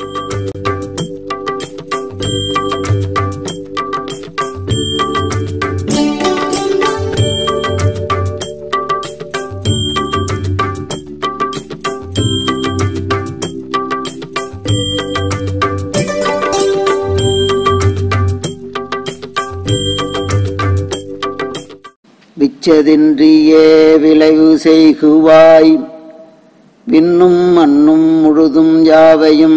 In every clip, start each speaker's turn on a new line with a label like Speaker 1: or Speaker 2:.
Speaker 1: விச்சதின்றியே விளைவு செய்குவாய் விண்ணும் மண்ணும் முழுதும் யாவையும்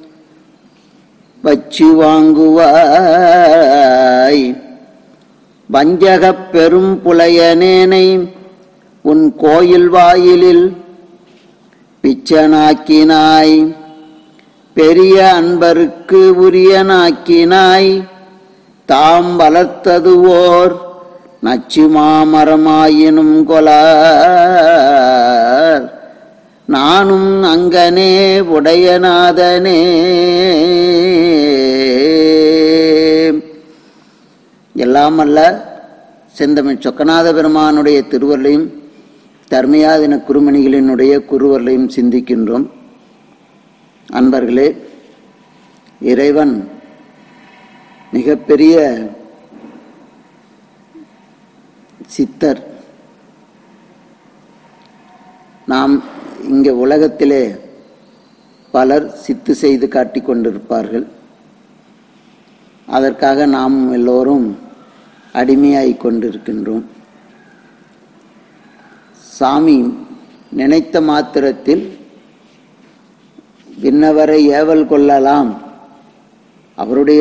Speaker 1: வச்சு வாங்குவாய் வஞ்சகப் பெரும் புலையனேனை உன் கோயில் வாயிலில் பிச்சனாக்கினாய் பெரிய அன்பருக்கு உரியனாக்கினாய் தாம் வளர்த்தது ஓர் நச்சு மாமரமாயினும் கொலார் நானும் அங்கனே உடையநாதனே எல்லாம் அல்ல செந்தமிழ் சொக்கநாத பெருமானுடைய திருவருளையும் தர்மயாதின குருமணிகளினுடைய குருவர்களையும் சிந்திக்கின்றோம் அன்பர்களே இறைவன் மிகப்பெரிய சித்தர் நாம் இங்கே உலகத்திலே பலர் சித்து செய்து காட்டிக் கொண்டிருப்பார்கள் அதற்காக நாம் எல்லோரும் அடிமையாகிக் கொண்டிருக்கின்றோம் சாமி நினைத்த மாத்திரத்தில் விண்ணவரை ஏவல் கொள்ளலாம் அவருடைய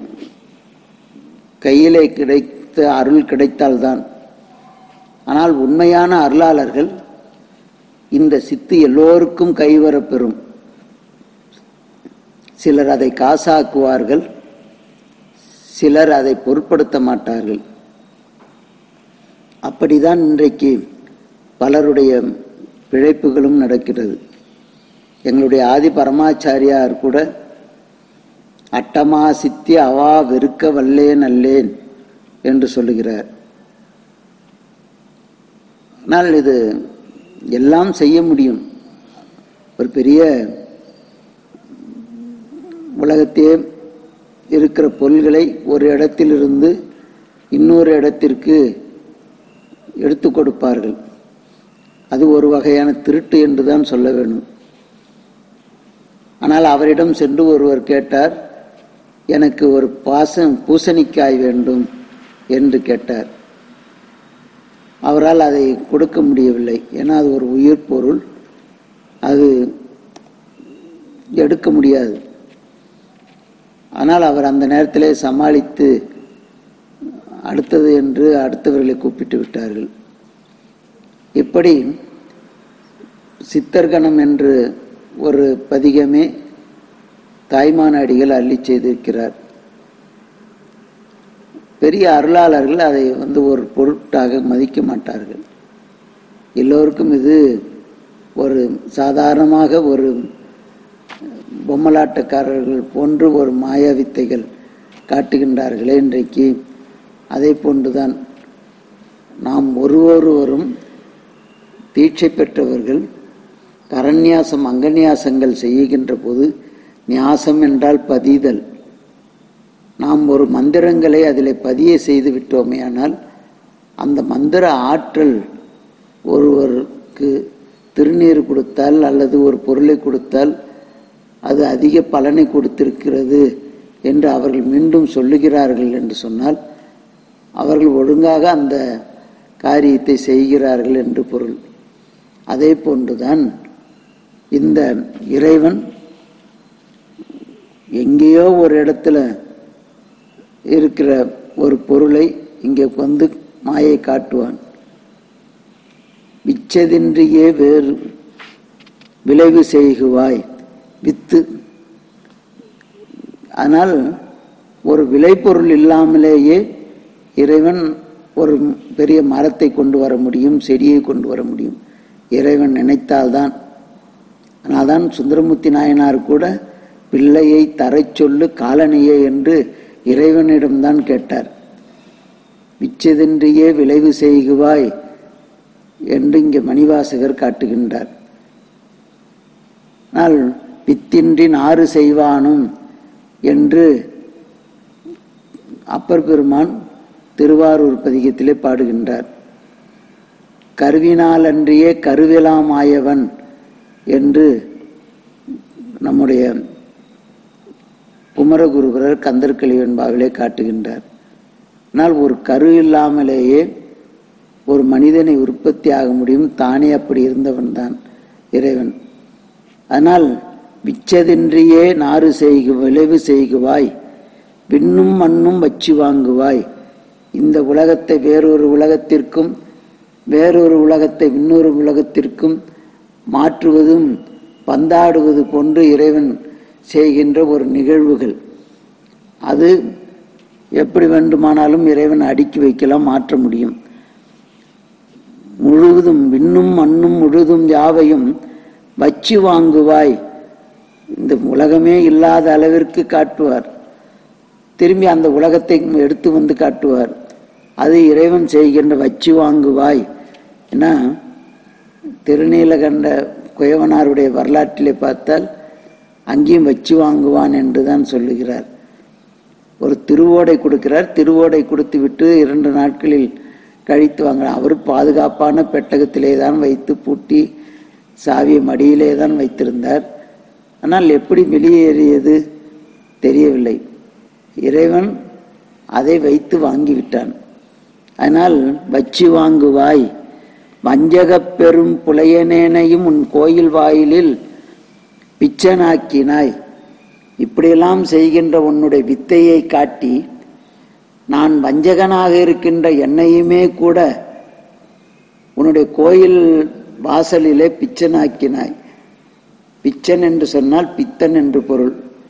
Speaker 1: கையிலே கிடைத்த அருள் கிடைத்தால்தான் ஆனால் உண்மையான அருளாளர்கள் இந்த சித்து எல்லோருக்கும் கைவரப்பெறும் சிலர் அதை காசாக்குவார்கள் சிலர் அதை பொருட்படுத்த மாட்டார்கள் அப்படிதான் இன்றைக்கு பலருடைய பிழைப்புகளும் நடக்கிறது எங்களுடைய ஆதி பரமாச்சாரியார் கூட அட்டமா சித்தி அவா வெறுக்க வல்லேன் அல்லேன் என்று சொல்லுகிறார் ஆனால் இது எல்லாம் செய்ய முடியும் ஒரு பெரிய உலகத்தையே இருக்கிற பொருள்களை ஒரு இடத்திலிருந்து இன்னொரு இடத்திற்கு எடுத்து கொடுப்பார்கள் அது ஒரு வகையான திருட்டு என்று தான் சொல்ல வேண்டும் ஆனால் அவரிடம் சென்று ஒருவர் கேட்டார் எனக்கு ஒரு பாசம் பூசணிக்காய் வேண்டும் என்று கேட்டார் அவரால் அதை கொடுக்க முடியவில்லை ஏன்னா அது ஒரு உயிர் பொருள் அது எடுக்க முடியாது ஆனால் அவர் அந்த நேரத்திலே சமாளித்து அடுத்தது என்று அடுத்தவர்களை கூப்பிட்டு விட்டார்கள் இப்படி சித்தர்கணம் என்று ஒரு பதிகமே தாய்மான அடிகள் அள்ளி செய்திருக்கிறார் பெரிய அருளாளர்கள் அதை வந்து ஒரு பொருட்டாக மதிக்க மாட்டார்கள் எல்லோருக்கும் இது ஒரு சாதாரணமாக ஒரு பொம்மலாட்டக்காரர்கள் போன்று ஒரு மாயா வித்தைகள் காட்டுகின்றார்களே இன்றைக்கு அதே போன்றுதான் நாம் ஒருவொருவரும் தீட்சை பெற்றவர்கள் கரண்யாசம் அங்கநியாசங்கள் செய்கின்ற போது நியாசம் என்றால் பதிதல் நாம் ஒரு மந்திரங்களை அதில் பதிய செய்து விட்டோமேயானால் அந்த மந்திர ஆற்றல் ஒருவருக்கு திருநீர் கொடுத்தால் அல்லது ஒரு பொருளை கொடுத்தால் அது அதிக பலனை கொடுத்திருக்கிறது என்று அவர்கள் மீண்டும் சொல்லுகிறார்கள் என்று சொன்னால் அவர்கள் ஒழுங்காக அந்த காரியத்தை செய்கிறார்கள் என்று பொருள் அதே போன்றுதான் இந்த இறைவன் எங்கேயோ ஒரு இடத்துல இருக்கிற ஒரு பொருளை இங்கே வந்து மாயை காட்டுவான் விச்சதின்றியே வேறு விளைவு செய்குவாய் வித்து ஆனால் ஒரு விளைபொருள் இல்லாமலேயே இறைவன் ஒரு பெரிய மரத்தை கொண்டு வர முடியும் செடியை கொண்டு வர முடியும் இறைவன் நினைத்தால்தான் அதனால்தான் சுந்தரமூர்த்தி நாயனார் கூட பிள்ளையை தரச் சொல்லு காலனியே என்று இறைவனிடம்தான் கேட்டார் விச்சதென்றியே விளைவு செய்குவாய் என்று இங்கே மணிவாசகர் காட்டுகின்றார் ஆனால் பித்தின்றி நாறு செய்வானும் என்று அப்பர் பெருமான் திருவாரூர் பதிகத்திலே பாடுகின்றார் கருவினால் அன்றியே கருவிலாமாயவன் என்று நம்முடைய குமரகுருபரர் கந்தர்கழி வெண்பாவிலே காட்டுகின்றார் ஆனால் ஒரு கரு இல்லாமலேயே ஒரு மனிதனை உற்பத்தி ஆக முடியும் தானே அப்படி இருந்தவன் தான் இறைவன் அதனால் விச்சதின்றியே நாறு செய்கு விளைவு செய்குவாய் விண்ணும் மண்ணும் வச்சு வாங்குவாய் இந்த உலகத்தை வேறொரு உலகத்திற்கும் வேறொரு உலகத்தை இன்னொரு உலகத்திற்கும் மாற்றுவதும் பந்தாடுவது போன்று இறைவன் செய்கின்ற ஒரு நிகழ்வுகள் அது எப்படி வேண்டுமானாலும் இறைவன் அடுக்கி வைக்கலாம் மாற்ற முடியும் முழுவதும் விண்ணும் மண்ணும் முழுதும் யாவையும் வச்சு வாங்குவாய் இந்த உலகமே இல்லாத அளவிற்கு காட்டுவார் திரும்பி அந்த உலகத்தை எடுத்து வந்து காட்டுவார் அது இறைவன் செய்கின்ற வச்சு வாங்குவாய் ஏன்னா திருநீலகண்ட குயவனாருடைய வரலாற்றிலே பார்த்தால் அங்கேயும் வச்சு வாங்குவான் என்று தான் சொல்லுகிறார் ஒரு திருவோடை கொடுக்கிறார் திருவோடை கொடுத்து விட்டு இரண்டு நாட்களில் கழித்து வாங்குறார் அவர் பாதுகாப்பான பெட்டகத்திலே தான் வைத்து பூட்டி சாவியை மடியிலே தான் வைத்திருந்தார் ஆனால் எப்படி வெளியேறியது தெரியவில்லை இறைவன் அதை வைத்து வாங்கிவிட்டான் அதனால் வச்சு வாங்குவாய் வஞ்சகப் பெரும் புலையனேனையும் உன் கோயில் வாயிலில் பிச்சனாக்கினாய் இப்படியெல்லாம் செய்கின்ற உன்னுடைய வித்தையை காட்டி நான் வஞ்சகனாக இருக்கின்ற என்னையுமே கூட உன்னுடைய கோயில் வாசலிலே பிச்சனாக்கினாய் பிச்சன் என்று சொன்னால் பித்தன் என்று பொருள்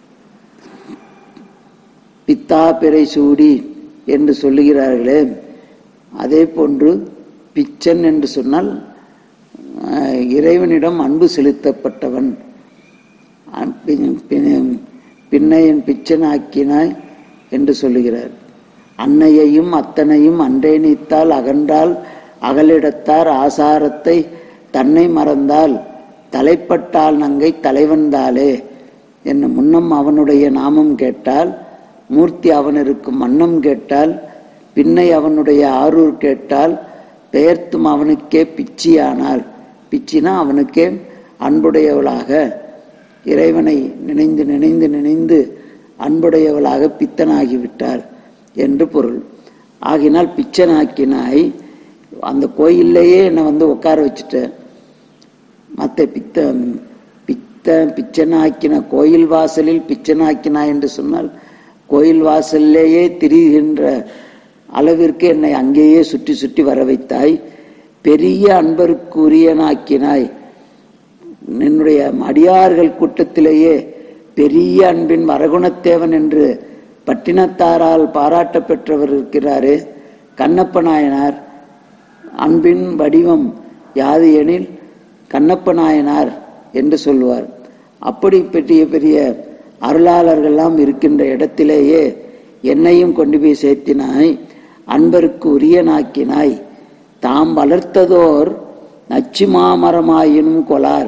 Speaker 1: பித்தா பிறை சூடி என்று சொல்லுகிறார்களே அதே போன்று பிச்சன் என்று சொன்னால் அஹ், இறைவனிடம் அன்பு செலுத்தப்பட்டவன் அன்- பின்- பின்- பின்னையன் பிச்சன் ஆக்கினாய் என்று சொல்லுகிறார் அன்னையையும் அத்தனையும் அன்றே நீத்தால் அகன்றால் அகலிடத்தார் ஆசாரத்தை தன்னை மறந்தால் தலைப்பட்டால் நங்கை தலைவந்தாளே என்ன முன்னம் அவனுடைய நாமம் கேட்டால் மூர்த்தி அவன் இருக்கும் மன்னம் கேட்டால் பின்னை அவனுடைய ஆரூர் கேட்டால் பெயர்த்தும் அவனுக்கே பிச்சியானாள் பிச்சினா அவனுக்கே அன்புடையவளாக இறைவனை நினைந்து நினைந்து நினைந்து அன்புடையவளாக பித்தனாகிவிட்டார் என்று பொருள் ஆகினால் பிச்சனாக்கினாய் அந்த கோயில்லையே என்னை வந்து உட்கார வச்சுட்ட மற்ற பித்த பித்த பிச்சனாக்கின கோயில் வாசலில் பிச்சனாக்கினா என்று சொன்னால் கோயில் வாசல்லேயே திரிகின்ற அளவிற்கு என்னை அங்கேயே சுற்றி சுற்றி வர வைத்தாய் பெரிய அன்பருக்குரியனாக்கினாய் என்னுடைய அடியார்கள் கூட்டத்திலேயே பெரிய அன்பின் வரகுணத்தேவன் என்று பட்டினத்தாரால் பாராட்ட பெற்றவர் இருக்கிறாரே கண்ணப்ப நாயனார் அன்பின் வடிவம் யாது எனில் கண்ணப்ப நாயனார் என்று சொல்லுவார் அப்படி பெரிய பெரிய அருளாளர்கள்லாம் இருக்கின்ற இடத்திலேயே என்னையும் கொண்டு போய் சேர்த்தினாய் அன்பருக்கு உரியனாக்கினாய் தாம் வளர்த்ததோர் நச்சு மாமரமாயினும் கொலார்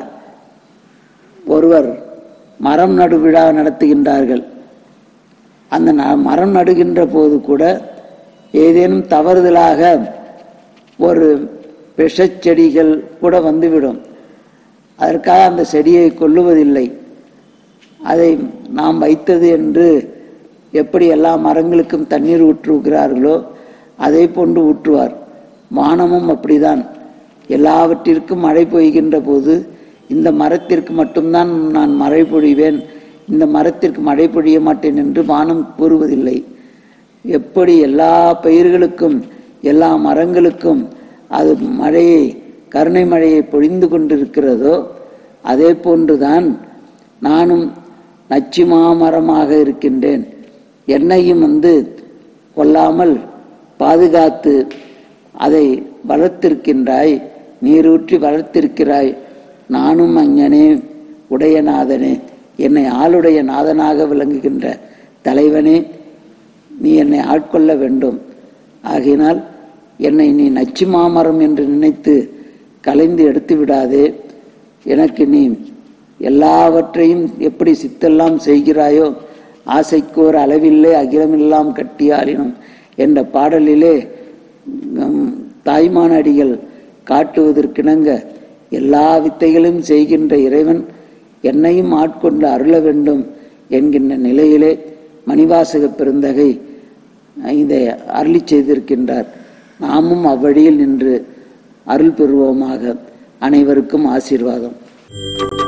Speaker 1: ஒருவர் மரம் நடு விழா நடத்துகின்றார்கள் அந்த ந- மரம் நடுகின்ற போது கூட ஏதேனும் தவறுதலாக ஒரு விஷச் செடிகள் கூட வந்துவிடும் அதற்காக அந்த செடியை கொல்லுவதில்லை அதை நாம் வைத்தது என்று எப்படி எல்லா மரங்களுக்கும் தண்ணீர் ஊற்றுகிறார்களோ அதே போன்று ஊற்றுவார் வானமும் அப்படிதான் எல்லாவற்றிற்கும் மழை பெய்கின்ற போது இந்த மரத்திற்கு மட்டும்தான் நான் மழை பொழிவேன் இந்த மரத்திற்கு மழை பொழிய மாட்டேன் என்று வானம் கூறுவதில்லை எப்படி எல்லா பயிர்களுக்கும் எல்லா மரங்களுக்கும் அது மழையை கருணை மழையை பொழிந்து கொண்டிருக்கிறதோ அதே போன்றுதான் நானும் நச்சு மாமரமாக இருக்கின்றேன் என்னையும் வந்து கொல்லாமல் பாதுகாத்து அதை வளர்த்திருக்கின்றாய் நீரூற்றி வளர்த்திருக்கிறாய் நானும் அஞ்ஞனே உடையநாதனே என்னை ஆளுடைய நாதனாக விளங்குகின்ற தலைவனே நீ என்னை ஆட்கொள்ள வேண்டும் ஆகையினால் என்னை நீ நச்சு மாமரம் என்று நினைத்து கலைந்து எடுத்து விடாதே எனக்கு நீ எல்லாவற்றையும் எப்படி சித்தெல்லாம் செய்கிறாயோ ஆசைக்கோர் அளவில்லை அகிலமெல்லாம் கட்டியாலினும் என்ற பாடலிலே நம் தாய்மானடிகள் காட்டுவதற்கிணங்க எல்லா வித்தைகளும் செய்கின்ற இறைவன் என்னையும் ஆட்கொண்டு அருள வேண்டும் என்கின்ற நிலையிலே மணிவாசக பெருந்தகை இதை அருளி செய்திருக்கின்றார் நாமும் அவ்வழியில் நின்று அருள் பெறுவோமாக அனைவருக்கும் ஆசீர்வாதம்